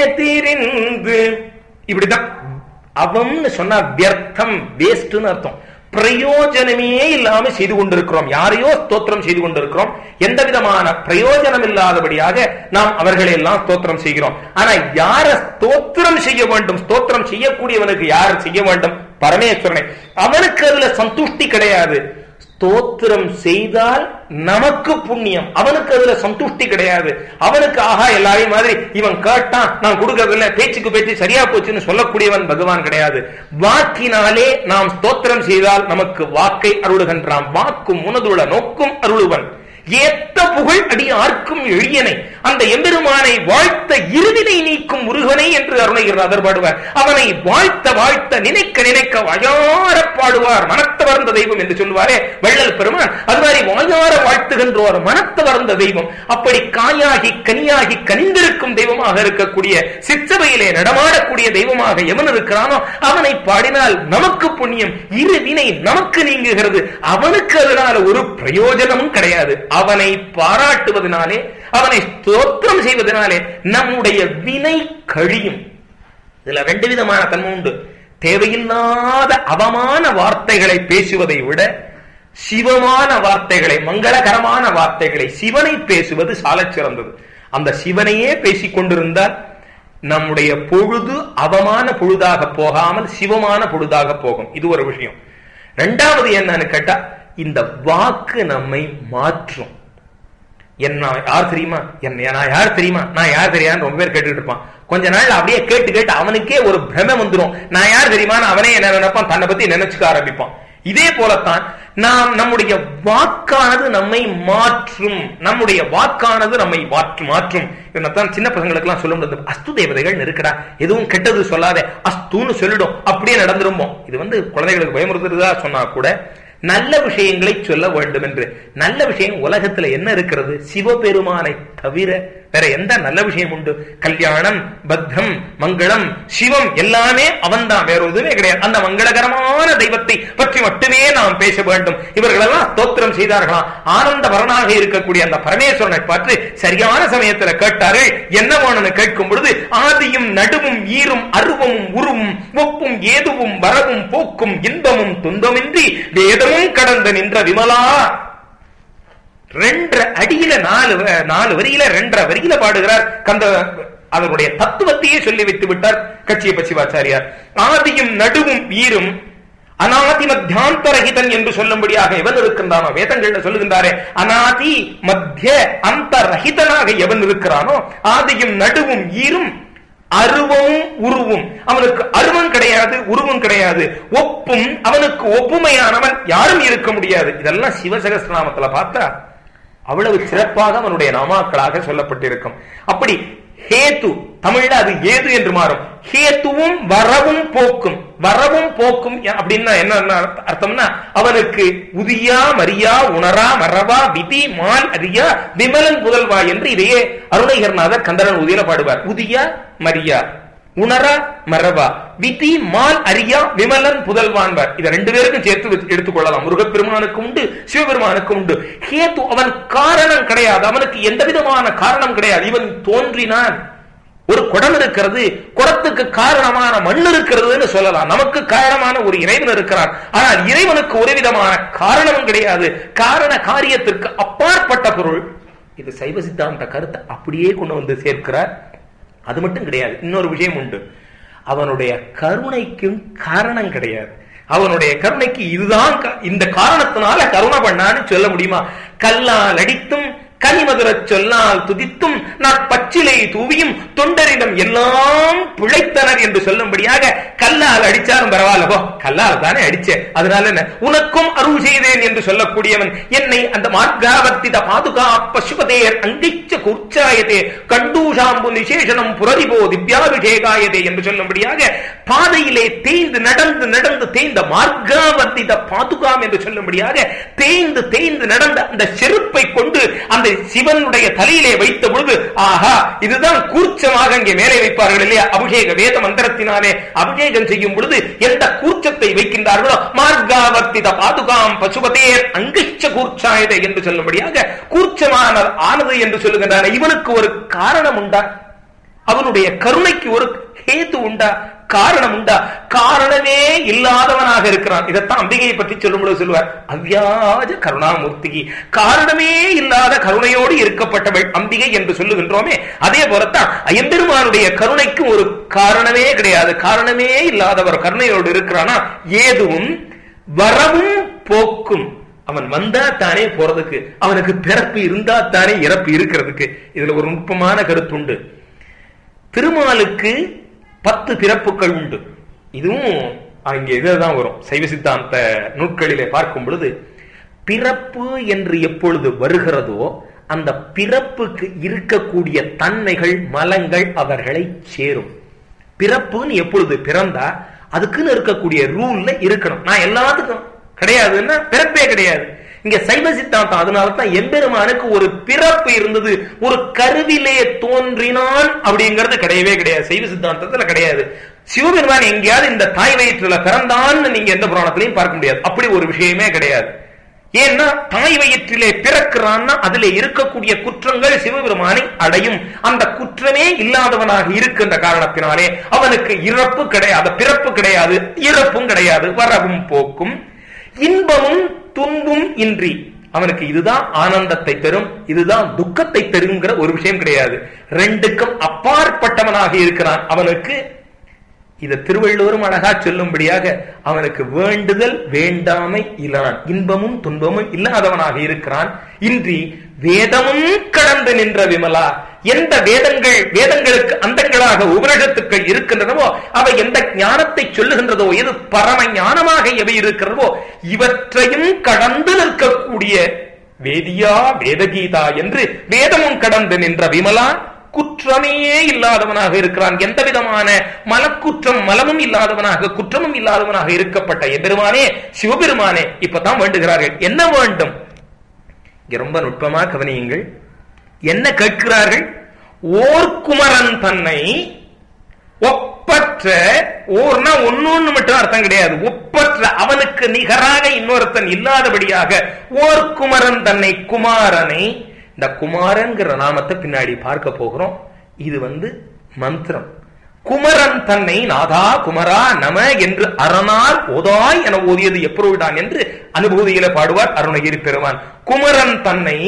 திரிந்து இப்படிதான் அவம்னு சொன்னா வியர்த்தம் வேஸ்ட்னு அர்த்தம் பிரயோஜனமே இல்லாம செய்து கொண்டிருக்கிறோம் யாரையோ ஸ்தோத்திரம் செய்து கொண்டிருக்கிறோம் எந்த விதமான பிரயோஜனம் இல்லாதபடியாக நாம் அவர்களை எல்லாம் ஸ்தோத்திரம் செய்கிறோம் ஆனா யார ஸ்தோத்திரம் செய்ய வேண்டும் ஸ்தோத்திரம் செய்யக்கூடியவனுக்கு யார் செய்ய வேண்டும் பரமேஸ்வரனை அவனுக்கு அதுல சந்துஷ்டி கிடையாது ஸ்தோத்திரம் செய்தால் நமக்கு புண்ணியம் அவனுக்கு அதுல சந்துஷ்டி கிடையாது அவனுக்கு ஆஹா எல்லாரையும் மாதிரி இவன் கேட்டான் நான் கொடுக்கறதில்ல பேச்சுக்கு பேச்சு சரியா போச்சுன்னு சொல்லக்கூடியவன் பகவான் கிடையாது வாக்கினாலே நாம் ஸ்தோத்திரம் செய்தால் நமக்கு வாக்கை அருளுகின்றான் வாக்கும் உனதுள்ள நோக்கும் அருளுவன் ஏத்த புகழ் அடி ஆர்க்கும் எளியனை அந்த எம்பெருமானை வாழ்த்த இருவினை நீக்கும் முருகனை என்று அருணகிரிநாதர் பாடுவார் அவனை வாழ்த்த வாழ்த்த நினைக்க நினைக்க வாயார பாடுவார் மனத்தவர்ந்த தெய்வம் என்று சொல்லுவாரே வள்ளல் பெருமான் அது மாதிரி வாயார வாழ்த்துகின்றோர் மனத்தவர்ந்த தெய்வம் அப்படி காயாகி கனியாகி கனிந்திருக்கும் தெய்வமாக இருக்கக்கூடிய சிற்றவையிலே நடமாடக்கூடிய தெய்வமாக எவன் இருக்கிறானோ அவனை பாடினால் நமக்கு புண்ணியம் இரு வினை நமக்கு நீங்குகிறது அவனுக்கு அதனால ஒரு பிரயோஜனமும் கிடையாது அவனை பாராட்டுவதனாலே அவனை ஸ்தோத்திரம் செய்வதனாலே நம்முடைய வினை கழியும் இதுல ரெண்டு விதமான தன்மை உண்டு தேவையில்லாத அவமான வார்த்தைகளை பேசுவதை விட சிவமான வார்த்தைகளை மங்களகரமான வார்த்தைகளை சிவனை பேசுவது சாலச் சிறந்தது அந்த சிவனையே பேசிக் கொண்டிருந்தால் நம்முடைய பொழுது அவமான பொழுதாக போகாமல் சிவமான பொழுதாக போகும் இது ஒரு விஷயம் ரெண்டாவது என்னன்னு கேட்டா இந்த வாக்கு நம்மை மாற்றும் என்ன யார் தெரியுமா என்ன நான் யார் தெரியுமா நான் யார் தெரியான்னு ரொம்ப பேர் கேட்டுட்டு இருப்பான் கொஞ்ச நாள் அப்படியே கேட்டு கேட்டு அவனுக்கே ஒரு பிரமை வந்துடும் நான் யார் தெரியுமான்னு அவனே என்ன நினைப்பான் தன்னை பத்தி நினைச்சுக்க ஆரம்பிப்பான் இதே போலத்தான் நாம் நம்முடைய வாக்கானது நம்மை மாற்றும் நம்முடைய வாக்கானது நம்மை மாற்று மாற்றும் இதனால்தான் சின்ன பசங்களுக்கு எல்லாம் சொல்ல முடியாது அஸ்து தேவதைகள் இருக்குடா எதுவும் கெட்டது சொல்லாத அஸ்துன்னு சொல்லிடும் அப்படியே நடந்துருமோ இது வந்து குழந்தைகளுக்கு பயமுறுத்துறதா சொன்னா கூட நல்ல விஷயங்களை சொல்ல வேண்டும் என்று நல்ல விஷயம் உலகத்துல என்ன இருக்கிறது சிவபெருமானை தவிர வேற எந்த நல்ல விஷயம் உண்டு கல்யாணம் பத்தம் மங்களம் சிவம் எல்லாமே அவன்தான் வேற எதுவுமே கிடையாது அந்த மங்களகரமான தெய்வத்தை பற்றி மட்டுமே நாம் பேச வேண்டும் இவர்களெல்லாம் ஸ்தோத்திரம் செய்தார்களாம் ஆனந்த வரனாக இருக்கக்கூடிய அந்த பரமேஸ்வரனை பார்த்து சரியான சமயத்துல கேட்டார்கள் என்ன வேணும்னு கேட்கும் பொழுது ஆதியும் நடுவும் ஈரும் அருவமும் உருவும் ஒப்பும் ஏதுவும் வரவும் போக்கும் இன்பமும் துன்பமின்றி வேதமும் கடந்து நின்ற விமலா ரெண்டரை அடியில நாலு வ- நாலு வரியில ரெண்டரை வரியில பாடுகிறார் கந்த அவருடைய தத்துவத்தையே சொல்லி வைத்து விட்டார் கட்சிய சிவாச்சாரியார் ஆதியும் நடுவும் ஈரும் அநாதி மத்தியாந்தரகிதன் என்று சொல்லும்படியாக எவன் இருக்கின்றானோ வேதங்கள்ல சொல்லுகின்றாரே அநாதி மத்திய அந்தரகிதனாக எவன் இருக்கிறானோ ஆதியும் நடுவும் ஈரும் அருவமும் உருவும் அவனுக்கு அருவம் கிடையாது உருவம் கிடையாது ஒப்பும் அவனுக்கு ஒப்புமையானவன் யாரும் இருக்க முடியாது இதெல்லாம் சிவசகஸ்ரநாமத்துல பார்த்தா அவ்வளவு சிறப்பாக அவனுடைய நாமாக்களாக சொல்லப்பட்டிருக்கும் அப்படி ஹேத்து தமிழ்ல அது ஏது என்று மாறும் ஹேத்துவும் வரவும் போக்கும் வரவும் போக்கும் அப்படின்னா என்ன அர்த்தம்னா அவனுக்கு உதியா மரியா உணரா மரவா விதி மால் அரியா விமலன் புதல்வா என்று இதையே அருணகிரநாதர் கந்தரன் உதியில பாடுவார் உதியா மரியா உணரா மரவா விதி மால் அரியா விமலன் புதல்வான்பார் இதை ரெண்டு பேருக்கும் சேர்த்து வச்சு- எடுத்துக்கொள்ளலாம் முருகப்பெருமானுக்கு உண்டு சிவபெருமானுக்கு உண்டு ஹேத்து அவன் காரணம் கிடையாது அவனுக்கு எந்த விதமான காரணம் கிடையாது இவன் தோன்றினான் ஒரு குடம் இருக்கிறது குடத்துக்கு காரணமான மண் இருக்கிறதுன்னு சொல்லலாம் நமக்கு காரணமான ஒரு இறைவன் இருக்கிறார் ஆனால் இறைவனுக்கு ஒரு விதமான காரணமும் கிடையாது காரண காரியத்திற்கு அப்பாற்பட்ட பொருள் இது சைவ சித்தாந்த கருத்தை அப்படியே கொண்டு வந்து சேர்க்கிறார் அது மட்டும் கிடையாது இன்னொரு விஷயம் உண்டு அவனுடைய கருணைக்கும் காரணம் கிடையாது அவனுடைய கருணைக்கு இதுதான் க- இந்த காரணத்தினால கருணை பண்ணான்னு சொல்ல முடியுமா கல்லால் அடித்தும் கனிமதுரச் சொல்லால் துதித்தும் நான் பச்சிலை தூவியும் தொண்டரிடம் எல்லாம் பிழைத்தனர் என்று சொல்லும்படியாக கல்லால் அடிச்சாலும் பரவாயில்ல போ கல்லால் தானே அடிச்சேன் அதனால என்ன உனக்கும் அருள் செய்தேன் என்று சொல்லக்கூடியவன் என்னை அந்த மார்காவர்த்தித பாதுகா பசுபதேர் அங்கிச்ச குர்ச்சாயதே கண்டூஷாம்பு நிசேஷனம் புரதிபோ திவ்யாபிஷேகாயதே என்று சொல்லும்படியாக பாதையிலே தேய்ந்து நடந்து நடந்து தேய்ந்த மார்காவர்த்தித பாதுகாம் என்று சொல்லும்படியாக தேய்ந்து தேய்ந்து நடந்த அந்த செருப்பை கொண்டு அந்த சிவனுடைய தலையிலே வைத்த பொழுது ஆஹா இதுதான் கூர்ச்சமாக அங்கே மேலே வைப்பார்கள் இல்லையா அபிஷேக வேத மந்திரத்தினாலே அபிஷேகம் செய்யும் பொழுது எந்த கூர்ச்சத்தை வைக்கின்றார்களோ மார்காவர்த்தித பாதுகாம் பசுபதேர் அங்கிச்ச கூர்ச்சாயதை என்று சொல்லும்படியாக கூர்ச்சமான ஆனது என்று சொல்லுகின்றன இவனுக்கு ஒரு காரணம் உண்டா அவனுடைய கருணைக்கு ஒரு ஹேது உண்டா காரணம் உண்டா காரணமே இல்லாதவனாக இருக்கிறான் இதைத்தான் அம்பிகையை பற்றி சொல்லும் பொழுது சொல்லுவார் அவ்யாஜ கருணாமூர்த்திகி காரணமே இல்லாத கருணையோடு இருக்கப்பட்டவள் அம்பிகை என்று சொல்லுகின்றோமே அதே போலத்தான் ஐயம்பெருமானுடைய கருணைக்கு ஒரு காரணமே கிடையாது காரணமே இல்லாதவர் கருணையோடு இருக்கிறானா ஏதுவும் வரவும் போக்கும் அவன் வந்தா தானே போறதுக்கு அவனுக்கு பிறப்பு இருந்தா தானே இறப்பு இருக்கிறதுக்கு இதுல ஒரு நுட்பமான கருத்துண்டு திருமாலுக்கு பத்து பிறப்புகள் உண்டு இதுவும் அங்கே இதுதான் வரும் சைவ சித்தாந்த நூட்களிலே பார்க்கும் பொழுது பிறப்பு என்று எப்பொழுது வருகிறதோ அந்த பிறப்புக்கு இருக்கக்கூடிய தன்மைகள் மலங்கள் அவர்களை சேரும் பிறப்புன்னு எப்பொழுது பிறந்தா அதுக்குன்னு இருக்கக்கூடிய ரூல்ல இருக்கணும் நான் எல்லாத்துக்கும் கிடையாதுன்னா பிறப்பே கிடையாது இங்க சைவ சித்தாந்தம் அதனால தான் எம்பெருமானுக்கு ஒரு பிறப்பு இருந்தது ஒரு கருவிலே தோன்றினான் அப்படிங்கிறது கிடையவே கிடையாது சைவ சித்தாந்தத்துல கிடையாது சிவபெருமான் எங்கேயாவது இந்த தாய் வயிற்றுல பிறந்தான்னு நீங்க எந்த புராணத்திலையும் பார்க்க முடியாது அப்படி ஒரு விஷயமே கிடையாது ஏன்னா தாய் வயிற்றிலே பிறக்கிறான்னா அதுல இருக்கக்கூடிய குற்றங்கள் சிவபெருமானை அடையும் அந்த குற்றமே இல்லாதவனாக இருக்கின்ற காரணத்தினாலே அவனுக்கு இறப்பு கிடையாது பிறப்பு கிடையாது இறப்பும் கிடையாது வரவும் போக்கும் இன்பமும் துன்பும் இன்றி அவனுக்கு இதுதான் ஆனந்தத்தை தரும் இதுதான் துக்கத்தை தருங்கிற ஒரு விஷயம் கிடையாது ரெண்டுக்கும் அப்பாற்பட்டவனாக இருக்கிறான் அவனுக்கு இத திருவள்ளுவரும் அழகா சொல்லும்படியாக அவனுக்கு வேண்டுதல் வேண்டாமை இல்லான் இன்பமும் துன்பமும் இல்லாதவனாக இருக்கிறான் இன்றி வேதமும் கடந்து நின்ற விமலா எந்த வேதங்கள் வேதங்களுக்கு அந்தங்களாக உபனிஷத்துக்கள் இருக்கின்றனவோ அவை எந்த ஞானத்தை சொல்லுகின்றதோ எது பரம ஞானமாக எவை இருக்கிறதோ இவற்றையும் கடந்து நிற்கக்கூடிய வேதியா வேதகீதா என்று வேதமும் கடந்து நின்ற விமலா குற்றமே இல்லாதவனாக இருக்கிறான் எந்த விதமான மலக்குற்றம் மலமும் இல்லாதவனாக குற்றமும் இல்லாதவனாக இருக்கப்பட்ட எபெருமானே சிவபெருமானே இப்பதான் வேண்டுகிறார்கள் என்ன வேண்டும் இங்க ரொம்ப நுட்பமா கவனியுங்கள் என்ன கேட்கிறார்கள் ஓர் குமரன் தன்னை ஒப்பற்ற ஓர்னா ஒன்னொன்னு மட்டும் அர்த்தம் கிடையாது ஒப்பற்ற அவனுக்கு நிகராக இன்னொருத்தன் இல்லாதபடியாக ஓர் குமரன் தன்னை குமாரனை இந்த குமாரன்கிற நாமத்தை பின்னாடி பார்க்க போகிறோம் இது வந்து மந்திரம் குமரன் தன்னை நாதா குமரா நம என்று அரணால் ஓதாய் என ஓதியது எப்பொழுதுதான் என்று அனுபூதியில பாடுவார் அருணகிரி பெருமான் குமரன் தன்னை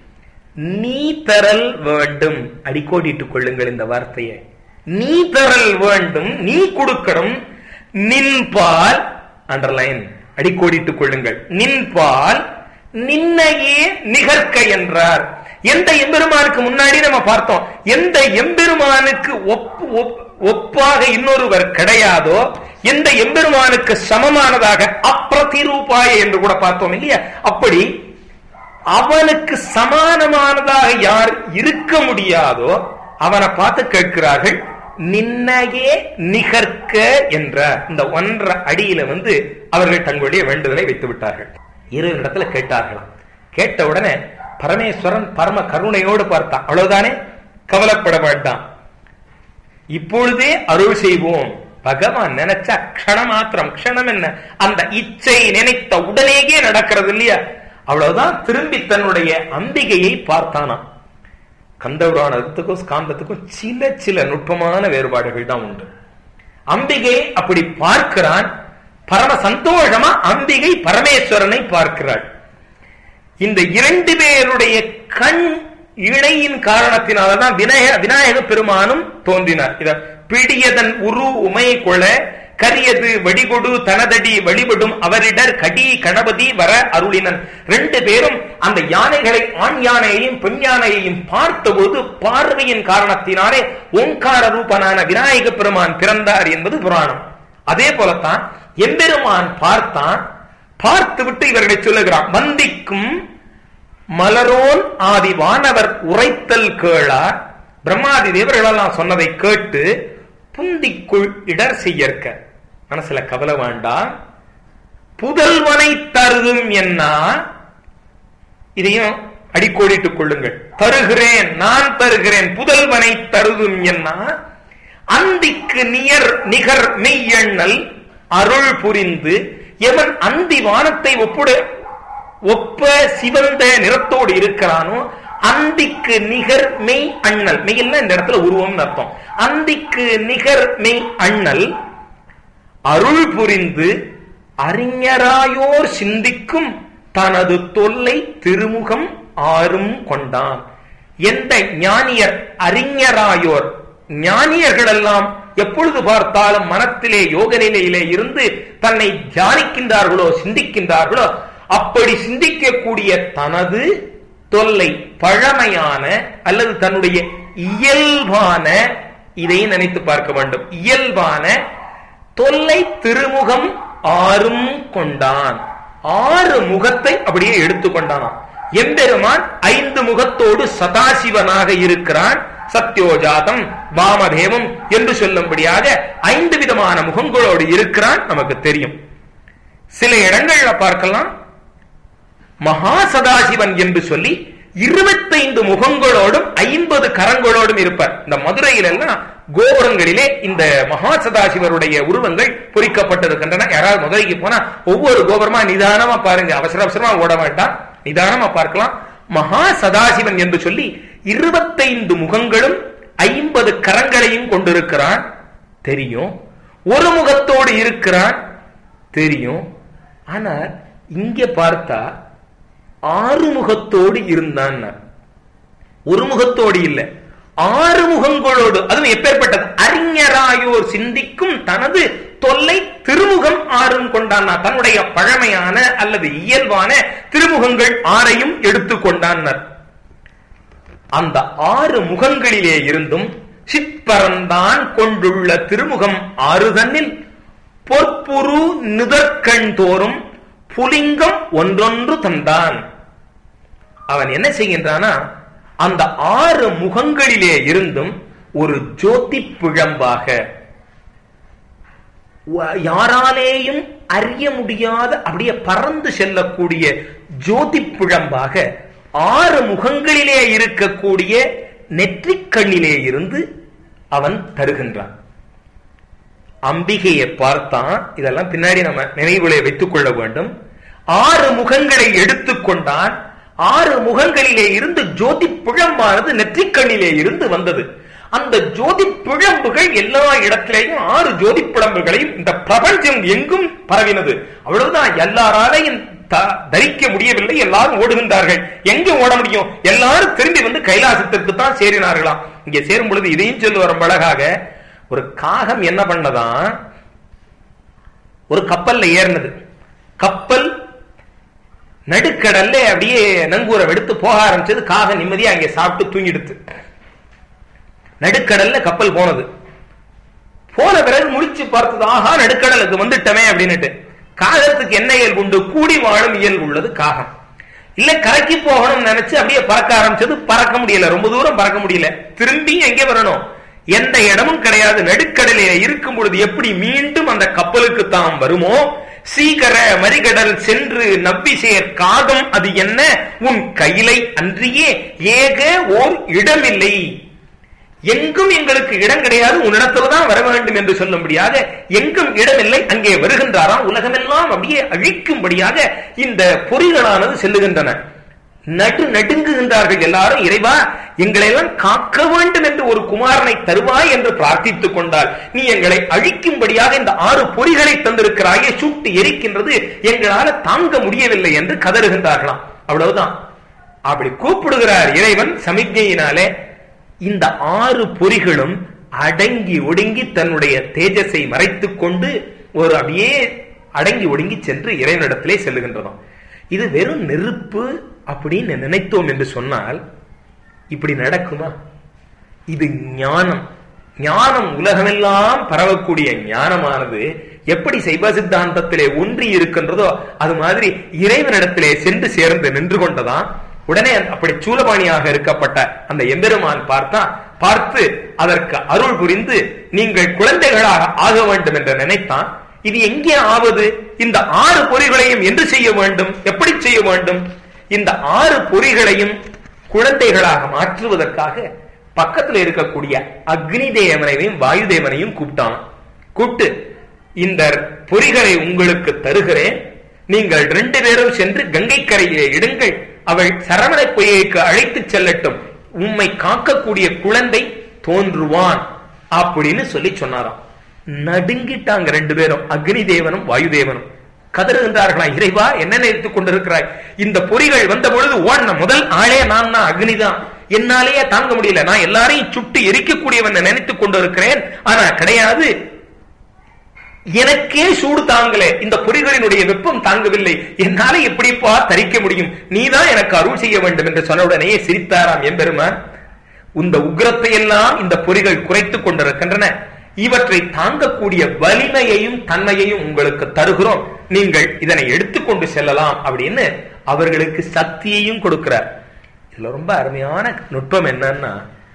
நீ தரல் வேண்டும் அடிக்கோடிட்டுக் கொள்ளுங்கள் இந்த வார்த்தையை நீ தரல் வேண்டும் நீ கொடுக்கணும் நின்பால் அண்டர்லைன் அடிக்கோடிட்டுக் கொள்ளுங்கள் நின்பால் நின்னையே நிகர்க்க என்றார் எந்த எம்பெருமானுக்கு முன்னாடி நம்ம பார்த்தோம் எந்த எம்பெருமானுக்கு ஒப்பு ஒப்பாக இன்னொருவர் கிடையாதோ எந்த எம்பெருமானுக்கு சமமானதாக அப்பிரதிரூபாய என்று கூட பார்த்தோம் இல்லையா அப்படி அவனுக்கு சமானமானதாக யார் இருக்க முடியாதோ அவனை பார்த்து கேட்கிறார்கள் நின்னையே நிகர்க்க என்ற இந்த ஒன்றரை அடியில வந்து அவர்கள் தங்களுடைய வேண்டுதலை வைத்து விட்டார்கள் இரு இடத்துல கேட்டார்களாம் கேட்ட உடனே பரமேஸ்வரன் பரம கருணையோடு பார்த்தான் அவ்வளவுதானே கவலைப்பட வேண்டாம் இப்பொழுதே அருள் செய்வோம் பகவான் நினைச்சா க்ஷணம் மாத்திரம் க்ஷணம் என்ன அந்த இச்சை நினைத்த உடனேயே நடக்கிறது இல்லையா அவ்வளவுதான் திரும்பி தன்னுடைய அம்பிகையை பார்த்தானாம் கந்தபுராணத்துக்கும் ஸ்காந்தத்துக்கும் சில சில நுட்பமான வேறுபாடுகள் தான் உண்டு அம்பிகை அப்படி பார்க்கிறான் பரம சந்தோஷமா அம்பிகை பரமேஸ்வரனை பார்க்கிறாள் இந்த இரண்டு பேருடைய கண் இணையின் காரணத்தினாலதான் விநாயக விநாயக பெருமானும் தோன்றினார் இத பிடியதன் உரு உமை கொள கரியது வடிகொடு தனதடி வழிபடும் அவரிடர் கடி கணபதி வர அருளினன் ரெண்டு பேரும் அந்த யானைகளை ஆண் யானையையும் பெண் யானையையும் பார்த்தபோது பார்வையின் காரணத்தினாலே ஓங்கார ரூபனான விநாயக பெருமான் பிறந்தார் என்பது புராணம் அதே போலத்தான் எம்பெருமான் பார்த்தான் பார்த்துவிட்டு இவர்களை சொல்லுகிறான் வந்திக்கும் மலரோன் ஆதி வானவர் உரைத்தல் கேளார் பிரம்மாதி தேவர்களெல்லாம் சொன்னதை கேட்டு புந்திக்குள் இடர் செய்யற்க மனசுல கவலை வேண்டாம் புதல்வனை தருதும் என்ன இதையும் அடிக்கோடிட்டுக் கொள்ளுங்கள் தருகிறேன் நான் தருகிறேன் புதல்வனை தருதும் என்ன அந்திக்கு நியர் நிகர் மெய்யண்ணல் அருள் புரிந்து எவன் அந்தி வானத்தை ஒப்புட ஒப்ப சிவந்த நிறத்தோடு இருக்கிறானோ அந்திக்கு நிகர் மெய் அண்ணல் மெய்யல்ல இந்த இடத்துல உருவம்னு அர்த்தம் அந்திக்கு நிகர் மெய் அண்ணல் அருள் புரிந்து அறிஞராயோர் சிந்திக்கும் தனது தொல்லை திருமுகம் ஆறும் கொண்டான் எந்த ஞானியர் அறிஞராயோர் ஞானியர்கள் எல்லாம் எப்பொழுது பார்த்தாலும் மனத்திலே யோக நிலையிலே இருந்து தன்னை தியானிக்கின்றார்களோ சிந்திக்கின்றார்களோ அப்படி சிந்திக்கக்கூடிய தனது தொல்லை பழமையான அல்லது தன்னுடைய இயல்பான இதையும் நினைத்து பார்க்க வேண்டும் இயல்பான தொல்லை திருமுகம் ஆறும் கொண்டான் ஆறு முகத்தை அப்படியே எடுத்துக்கொண்டானாம் எம்பெருமான் ஐந்து முகத்தோடு சதாசிவனாக இருக்கிறான் சத்யோஜாதம் வாமதேவம் என்று சொல்லும்படியாக ஐந்து விதமான முகங்களோடு இருக்கிறான் நமக்கு தெரியும் சில இடங்கள்ல பார்க்கலாம் மகா சதாசிவன் என்று சொல்லி இருபத்தைந்து முகங்களோடும் ஐம்பது கரங்களோடும் இருப்பார் இந்த மதுரையில எல்லாம் கோபுரங்களிலே இந்த மகா சதாசிவருடைய உருவங்கள் பொறிக்கப்பட்டிருக்கின்றன யாராவது மதுரைக்கு போனா ஒவ்வொரு கோபுரமா நிதானமா பாருங்க அவசர அவசரமா ஓட வேண்டாம் நிதானமா பார்க்கலாம் மகா சதாசிவன் என்று சொல்லி இருபத்தைந்து முகங்களும் ஐம்பது கரங்களையும் கொண்டிருக்கிறான் தெரியும் ஒரு முகத்தோடு இருக்கிறான் தெரியும் ஆனா இங்க பார்த்தா ஆறு முகத்தோடு இருந்தான் ஒரு முகத்தோடு இல்ல ஆறு முகங்களோடு அதுவும் எப்பேற்பட்டது அறிஞராயோர் சிந்திக்கும் தனது தொல்லை திருமுகம் ஆறும் கொண்டான் தன்னுடைய பழமையான அல்லது இயல்பான திருமுகங்கள் ஆறையும் எடுத்துக்கொண்டான் அந்த ஆறு முகங்களிலே இருந்தும் சிற்பரந்தான் கொண்டுள்ள திருமுகம் ஆறு தன்னில் பொற்புரு நிதற்கண் தோறும் புலிங்கம் ஒன்றொன்று தந்தான் அவன் என்ன செய்கின்றானா அந்த ஆறு முகங்களிலே இருந்தும் ஒரு ஜோதி பிழம்பாக யாராலேயும் அறிய முடியாத அப்படியே பறந்து செல்லக்கூடிய ஜோதி பிழம்பாக ஆறு முகங்களிலே இருக்கக்கூடிய நெற்றிக்கண்ணிலே இருந்து அவன் தருகின்றான் அம்பிகையை பார்த்தான் இதெல்லாம் பின்னாடி நம்ம நினைவுகளை வைத்துக் கொள்ள வேண்டும் ஆறு முகங்களை எடுத்துக்கொண்டான் ஆறு முகங்களிலே இருந்து ஜோதி பிழம்பானது நெற்றிக்கண்ணிலே இருந்து வந்தது அந்த ஜோதி பிழம்புகள் எல்லா இடத்திலேயும் ஆறு ஜோதி பிழம்புகளையும் இந்த பிரபஞ்சம் எங்கும் பரவினது அவ்வளவுதான் எல்லாராலையும் தரிக்க முடியவில்லை எல்லாரும் ஓடுகின்றார்கள் எங்க ஓட முடியும் எல்லாரும் திரும்பி வந்து கைலாசத்திற்கு தான் சேரினார்களாம் இங்க சேரும் பொழுது இதையும் சொல்லி வரும் அழகாக ஒரு காகம் என்ன பண்ணதான் ஒரு கப்பல்ல ஏறினது கப்பல் நடுக்கடல்ல அப்படியே நங்கூரை வெடுத்து போக ஆரம்பிச்சது காகம் நிம்மதியா அங்கே சாப்பிட்டு தூங்கிடுத்து நடுக்கடல்ல கப்பல் போனது போன பிறகு முடிச்சு பார்த்தது ஆஹா நடுக்கடலுக்கு வந்துட்டமே அப்படின்னுட்டு காகத்துக்கு என்ன இயல்பு உண்டு கூடி வாழும் இயல்பு உள்ளது காகம் இல்ல கரைக்கு போகணும்னு நினைச்சு அப்படியே பறக்க ஆரம்பிச்சது பறக்க முடியல ரொம்ப தூரம் பறக்க முடியல திரும்பி எங்கே வரணும் எந்த இடமும் கிடையாது நடுக்கடலில இருக்கும் பொழுது எப்படி மீண்டும் அந்த கப்பலுக்கு தாம் வருமோ சீகர மறிகடல் சென்று நவ்விசேர் காகம் அது என்ன உன் கையிலை அன்றியே ஏக ஓர் இடமில்லை எங்கும் எங்களுக்கு இடம் கிடையாது உன்னிடத்துலதான் வர வேண்டும் என்று சொல்லும்படியாக எங்கும் இடமில்லை அங்கே வருகின்றாராம் உலகமெல்லாம் அப்படியே அழிக்கும்படியாக இந்த பொறிகளானது செல்லுகின்றன நடு நடுங்குகின்றார்கள் எல்லாரும் இறைவா எங்களை எல்லாம் காக்க வேண்டும் என்று ஒரு குமாரனை தருவாய் என்று பிரார்த்தித்துக் கொண்டால் நீ எங்களை அழிக்கும்படியாக இந்த ஆறு பொறிகளை தந்திருக்கிறாயே சுட்டு எரிக்கின்றது எங்களால தாங்க முடியவில்லை என்று கதறுகின்றார்களாம் அவ்வளவுதான் அப்படி கூப்பிடுகிறார் இறைவன் சமிக்ஞையினாலே இந்த ஆறு பொறிகளும் அடங்கி ஒடுங்கி தன்னுடைய தேஜஸை மறைத்துக் கொண்டு ஒரு அப்படியே அடங்கி ஒடுங்கி சென்று இறைவனிடத்திலே செல்லுகின்றதாம் இது வெறும் நெருப்பு அப்படின்னு நினைத்தோம் என்று சொன்னால் இப்படி நடக்குமா இது ஞானம் ஞானம் உலகமெல்லாம் பரவக்கூடிய ஞானமானது எப்படி சைவ சித்தாந்தத்திலே ஒன்றி இருக்கின்றதோ அது மாதிரி இறைவனிடத்திலே சென்று சேர்ந்து நின்று கொண்டதான் உடனே அப்படி சூலபாணியாக இருக்கப்பட்ட அந்த எம்பெருமான் பார்த்தா பார்த்து அதற்கு அருள் புரிந்து நீங்கள் குழந்தைகளாக ஆக வேண்டும் என்று நினைத்தான் இது எங்கே ஆவது இந்த ஆறு பொறிகளையும் என்று செய்ய வேண்டும் எப்படி செய்ய வேண்டும் இந்த ஆறு பொறிகளையும் குழந்தைகளாக மாற்றுவதற்காக பக்கத்துல இருக்கக்கூடிய அக்னி தேவனையும் வாயு தேவனையும் கூப்பிட்டான் கூப்பிட்டு இந்த பொறிகளை உங்களுக்கு தருகிறேன் நீங்கள் ரெண்டு பேரும் சென்று கங்கை கரையிலே இடுங்கள் அவள் சரவண பொய்யைக்கு அழைத்துச் செல்லட்டும் உம்மை காக்கக்கூடிய குழந்தை தோன்றுவான் அப்படின்னு சொல்லி சொன்னாராம் நடுங்கிட்டாங்க ரெண்டு பேரும் அக்னி தேவனும் வாயு தேவனும் கதறுகின்றார்களா இறைவா என்ன நினைத்துக் கொண்டிருக்கிறாய் இந்த பொறிகள் வந்த பொழுது ஓடின முதல் ஆளே நான் தான் அக்னிதான் என்னாலேயே தாங்க முடியல நான் எல்லாரையும் சுட்டு எரிக்கக்கூடியவன் நினைத்துக் கொண்டிருக்கிறேன் ஆனா கிடையாது எனக்கே சூடு தாங்கல இந்த பொறிகளினுடைய வெப்பம் தாங்கவில்லை என்னால எப்படிப்பா தரிக்க முடியும் நீதான் எனக்கு அருள் செய்ய வேண்டும் என்று சொன்ன உடனே சிரித்தாராம் எம்பெருமான் இந்த உக்ரத்தை எல்லாம் இந்த பொறிகள் குறைத்துக் கொண்டிருக்கின்றன இவற்றை தாங்கக்கூடிய வலிமையையும் தன்மையையும் உங்களுக்கு தருகிறோம் நீங்கள் இதனை எடுத்துக்கொண்டு செல்லலாம் அப்படின்னு அவர்களுக்கு சக்தியையும் கொடுக்கிறார் இதுல ரொம்ப அருமையான நுட்பம் என்னன்னா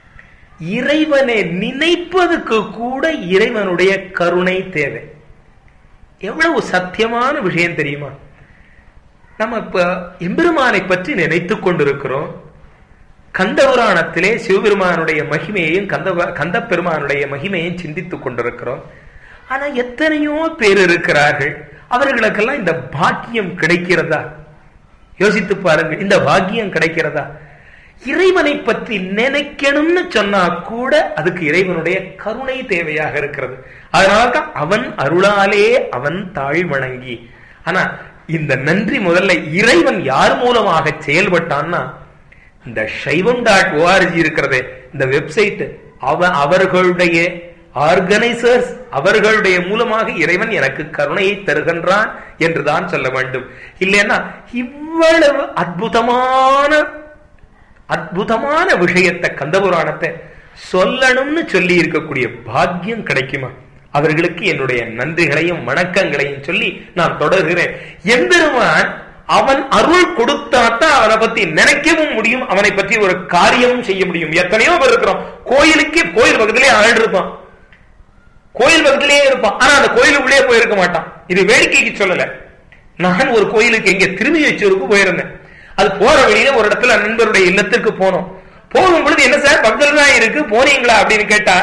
இறைவனை நினைப்பதுக்கு கூட இறைவனுடைய கருணை தேவை எவ்வளவு சத்தியமான விஷயம் தெரியுமா நம்ம இப்ப எம்பெருமானை பற்றி நினைத்துக் கொண்டிருக்கிறோம் கந்த புராணத்திலே சிவபெருமானுடைய மகிமையையும் கந்த கந்த பெருமானுடைய மகிமையையும் சிந்தித்துக் கொண்டிருக்கிறோம் ஆனா எத்தனையோ பேர் இருக்கிறார்கள் அவர்களுக்கெல்லாம் இந்த பாக்கியம் கிடைக்கிறதா யோசித்து பாருங்க இந்த பாக்கியம் கிடைக்கிறதா இறைவனை பற்றி நினைக்கணும்னு சொன்னா கூட அதுக்கு இறைவனுடைய கருணை தேவையாக இருக்கிறது அதனால்தான் அவன் அருளாலே அவன் தாழ் வணங்கி ஆனா இந்த நன்றி முதல்ல இறைவன் யார் மூலமாக செயல்பட்டான்னா இந்த சைவம் டாட் ஓஆர்ஜி இருக்கிறதே இந்த வெப்சைட் அவ அவர்களுடைய ஆர்கனைசர்ஸ் அவர்களுடைய மூலமாக இறைவன் எனக்கு கருணையை தருகின்றான் என்றுதான் சொல்ல வேண்டும் இல்லைன்னா இவ்வளவு அற்புதமான அற்புதமான விஷயத்தை கந்தபுராணத்தை சொல்லணும்னு சொல்லி இருக்கக்கூடிய பாக்கியம் கிடைக்குமா அவர்களுக்கு என்னுடைய நன்றிகளையும் வணக்கங்களையும் சொல்லி நான் தொடர்கிறேன் எம்பெருமான் அவன் அருள் கொடுத்தாத்தான் அவனை பத்தி நினைக்கவும் முடியும் அவனை பற்றி ஒரு காரியமும் செய்ய முடியும் எத்தனையோ பேர் இருக்கிறோம் கோயிலுக்கே கோயில் பக்கத்திலே ஆள் இருப்பான் கோயில் பக்கத்திலேயே இருப்பான் ஆனா அந்த கோயிலுக்குள்ளே போயிருக்க மாட்டான் இது வேடிக்கைக்கு சொல்லல நான் ஒரு கோயிலுக்கு எங்க திரும்பி வச்சூருக்கு போயிருந்தேன் அது போற வழியில ஒரு இடத்துல நண்பருடைய இல்லத்திற்கு போனோம் போகும் பொழுது என்ன சார் பக்கத்துல தான் இருக்கு போனீங்களா அப்படின்னு கேட்டா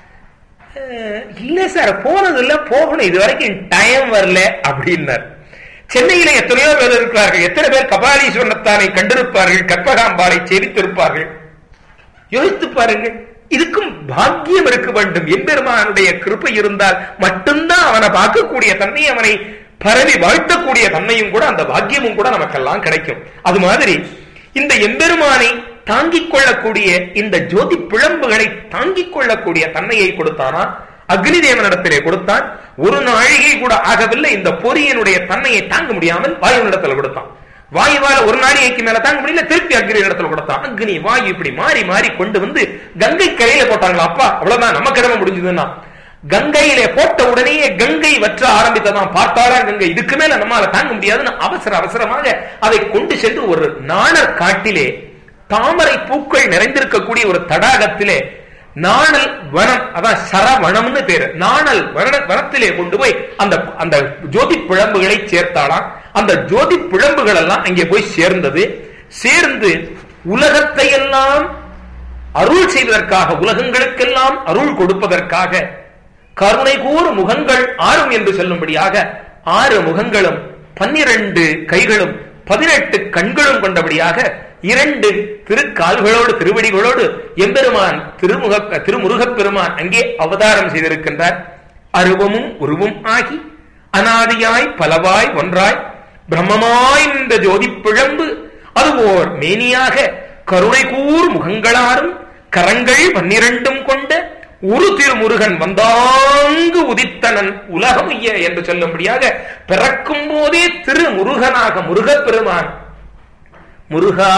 இல்ல சார் போனது இல்ல போகணும் இது வரைக்கும் டைம் வரல அப்படின்னார் சென்னையில எத்தனையோ பேர் இருக்கிறார்கள் எத்தனை பேர் கபாலீஸ்வரத்தானை கண்டிருப்பார்கள் கற்பகாம்பாலை செவித்திருப்பார்கள் யோசித்து பாருங்கள் இதுக்கும் பாக்கியம் இருக்க வேண்டும் எம்பெருமானுடைய கிருப்பை இருந்தால் மட்டும்தான் அவனை பார்க்கக்கூடிய தன்மை அவனை பரவி வாழ்த்தக்கூடிய தன்மையும் கூட அந்த பாக்கியமும் கூட நமக்கெல்லாம் கிடைக்கும் அது மாதிரி இந்த எம்பெருமானை தாங்கிக் கொள்ளக்கூடிய இந்த ஜோதி பிழம்புகளை தாங்கிக் கொள்ளக்கூடிய தன்மையை கொடுத்தானா அக்னி தேவனிடத்திலே கொடுத்தான் ஒரு நாழிகை கூட ஆகவில்லை இந்த பொறியினுடைய தன்மையை தாங்க முடியாமல் வாயுனிடத்தில் கொடுத்தான் வாயுவால ஒரு நாழிகைக்கு மேல தாங்க முடியல திருப்பி அக்னி இடத்துல கொடுத்தான் அக்னி வாயு இப்படி மாறி மாறி கொண்டு வந்து கங்கை கரையில போட்டாங்களா அப்பா அவ்வளவுதான் நம்ம கடமை முடிஞ்சதுன்னா கங்கையிலே போட்ட உடனேயே கங்கை வற்ற ஆரம்பித்ததான் பார்த்தாரா கங்கை இதுக்கு மேல நம்மால தாங்க முடியாதுன்னு அவசர அவசரமாக அதை கொண்டு சென்று ஒரு நாணர் காட்டிலே தாமரை பூக்கள் நிறைந்திருக்கக்கூடிய ஒரு தடாகத்திலே நாணல் வனம் அதான் சரவணம்னு பேரு நாணல் வன வனத்திலே கொண்டு போய் அந்த அந்த ஜோதி பிழம்புகளை சேர்த்தாலாம் அந்த ஜோதி பிழம்புகள் எல்லாம் அங்கே போய் சேர்ந்தது சேர்ந்து உலகத்தை எல்லாம் அருள் செய்வதற்காக உலகங்களுக்கெல்லாம் அருள் கொடுப்பதற்காக கருணை கூறு முகங்கள் ஆறும் என்று சொல்லும்படியாக ஆறு முகங்களும் பன்னிரண்டு கைகளும் பதினெட்டு கண்களும் கொண்டபடியாக இரண்டு திருக்கால்களோடு திருவடிகளோடு எம்பெருமான் திருமுக திருமுருகப் பெருமான் அங்கே அவதாரம் செய்திருக்கின்றார் அருவமும் உருவும் ஆகி அனாதியாய் பலவாய் ஒன்றாய் பிரம்மமாய் இந்த ஜோதி பிழம்பு அது ஓர் மேனியாக கருணை கூர் முகங்களாரும் கரங்கள் பன்னிரண்டும் கொண்ட ஒரு திருமுருகன் வந்தாங்கு உதித்தனன் உலகமைய என்று சொல்லும்படியாக பிறக்கும் போதே திருமுருகனாக முருகப்பெருமான் முருகா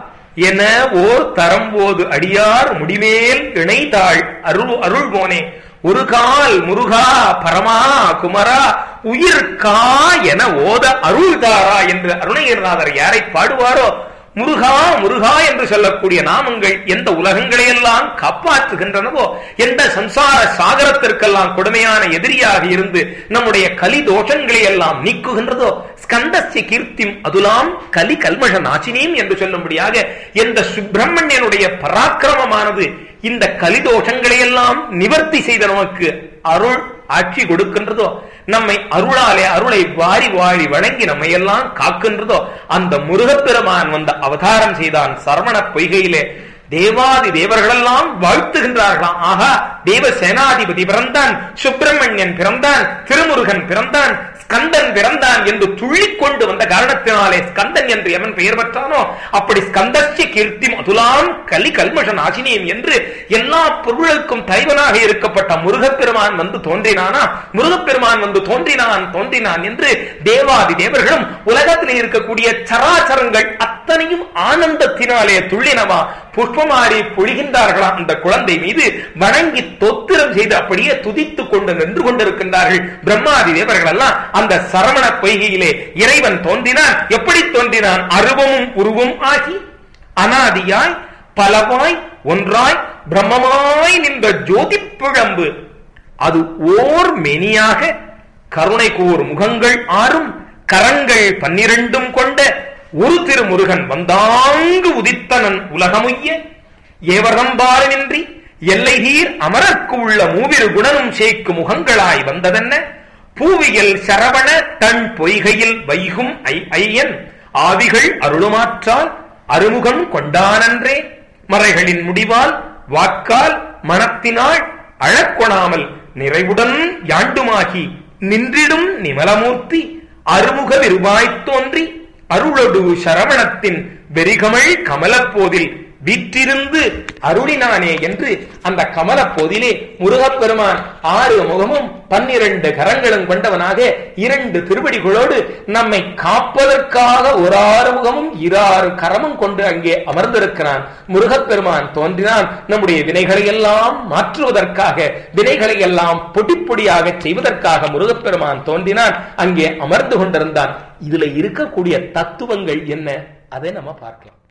என ஓர் தரம்போது அடியார் முடிமேல் இணைத்தாள் அருள் அருள் போனே ஒரு கால் முருகா பரமா குமரா உயிர் கா என ஓத அருள் தாரா என்று அருணகிரிநாதர் யாரை பாடுவாரோ முருகா முருகா என்று சொல்லக்கூடிய நாமங்கள் எந்த உலகங்களை எல்லாம் காப்பாற்றுகின்றனவோ எந்த சம்சார சாகரத்திற்கெல்லாம் கொடுமையான எதிரியாக இருந்து நம்முடைய கலி தோஷங்களை எல்லாம் நீக்குகின்றதோ ஸ்கந்தஸ்ய கீர்த்திம் அதுலாம் கலி கல்மஷ நாச்சினீம் என்று சொல்லும்படியாக எந்த சுப்பிரமணியனுடைய பராக்கிரமமானது இந்த கலிதோஷங்களை எல்லாம் நிவர்த்தி செய்த நமக்கு அருள் ஆட்சி கொடுக்கின்றதோ நம்மை அருளாலே அருளை வாரி வாரி வழங்கி நம்மை எல்லாம் காக்கின்றதோ அந்த முருகப்பெருமான் வந்த அவதாரம் செய்தான் சரவண பொய்கையிலே தேவாதி தேவர்களெல்லாம் வாழ்த்துகின்றார்களாம் ஆகா தேவ சேனாதிபதி பிறந்தான் சுப்பிரமணியன் பிறந்தான் திருமுருகன் பிறந்தான் ஸ்கந்தன் பிறந்தான் என்று துள்ளிக் கொண்டு வந்த காரணத்தினாலே ஸ்கந்தன் என்று எவன் பெயர் பெற்றானோ அப்படி ஸ்கந்தஸ்ய கீர்த்தி மதுலாம் கலி கல்மஷ நாசினியம் என்று எல்லா பொருளுக்கும் தலைவனாக இருக்கப்பட்ட முருகப்பெருமான் வந்து தோன்றினானா முருகப்பெருமான் வந்து தோன்றினான் தோன்றினான் என்று தேவாதி தேவர்களும் உலகத்தில் இருக்கக்கூடிய சராச்சரங்கள் அத்தனையும் ஆனந்தத்தினாலே துள்ளினவா புஷ்பமாரி பொழிகின்றார்களா அந்த குழந்தை மீது வணங்கி தொத்திரம் செய்து அப்படியே துதித்துக் கொண்டு நின்று கொண்டிருக்கின்றார்கள் பிரம்மாதி தேவர்கள் எல்லாம் அந்த சரவண பொய்கையிலே இறைவன் தோன்றினான் எப்படி தோன்றினான் அருவமும் உருவும் ஆகி அனாதியாய் பலவாய் ஒன்றாய் பிரம்மமாய் நின்ற ஜோதி பிழம்பு அது ஓர் மெனியாக கருணை கூர் முகங்கள் ஆறும் கரங்கள் பன்னிரண்டும் கொண்ட ஒரு திருமுருகன் வந்தாங்கு உதித்தனன் உலகமுய்ய ஏவரம்பாலனின்றி எல்லைதீர் அமரர்க்கு உள்ள மூவிரு குணனும் சேக்கு முகங்களாய் வந்ததென்ன பூவியல் சரவண தன் பொய்கையில் வைகும் ஐயன் ஆவிகள் அருளுமாற்றால் அருமுகம் கொண்டானன்றே மறைகளின் முடிவால் வாக்கால் மனத்தினால் அழக்கொணாமல் நிறைவுடன் யாண்டுமாகி நின்றிடும் நிமலமூர்த்தி அருமுக விருவாய்த் தோன்றி அருளொடு சரவணத்தின் வெறிகமள் கமலப்போதில் வீற்றிருந்து அருளினானே என்று அந்த கமலப்போதிலே முருகப்பெருமான் ஆறு முகமும் பன்னிரண்டு கரங்களும் கொண்டவனாக இரண்டு திருவடிகளோடு நம்மை காப்பதற்காக ஒரு ஆறு முகமும் இராறு கரமும் கொண்டு அங்கே அமர்ந்திருக்கிறான் முருகப்பெருமான் தோன்றினான் நம்முடைய வினைகளை எல்லாம் மாற்றுவதற்காக வினைகளை எல்லாம் பொடி பொடியாக செய்வதற்காக முருகப்பெருமான் தோன்றினான் அங்கே அமர்ந்து கொண்டிருந்தான் இதுல இருக்கக்கூடிய தத்துவங்கள் என்ன அதை நம்ம பார்க்கலாம்